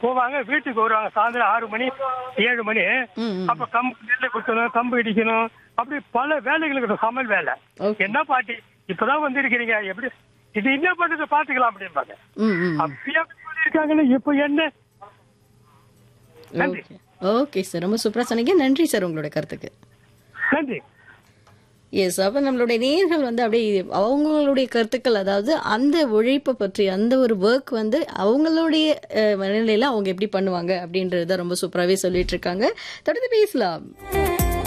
போவாங்க வீட்டுக்கு வருவாங்க சாயந்தரம் ஆறு மணி ஏழு மணி ம், ம். அப்ப கம்பு நெல்லை குத்தணும் கம்பு இடிக்கணும் அப்படி பல வேலைகளுக்கு இருக்கும், சமையல் வேலை Okay. என்ன பாட்டி இப்பதான் வந்திருக்கிறீங்க எப்படி இது என்ன பண்றது பாத்துக்கலாம் அப்படிம்பாங்க ம் ம் அப்படியே சொல்லியிருக்காங்களே இப்ப என்ன நன்றி. ஓகே ஓகே சார் ரொம்ப சூப்பரா சொன்னீங்க நன்றி சார் உங்களோட கருத்துக்கு நன்றி எஸ் அப்ப நம்மளுடைய நேயர்கள் வந்து அப்படியே அவங்களுடைய கருத்துக்கள் அதாவது அந்த உழைப்பை பற்றி அந்த ஒரு ஒர்க் வந்து அவங்களுடைய அஹ், மனநிலையில அவங்க எப்படி பண்ணுவாங்க அப்படின்றத ரொம்ப சூப்பராகவே சொல்லிட்டு இருக்காங்க தொடர்ந்து பேசலாம்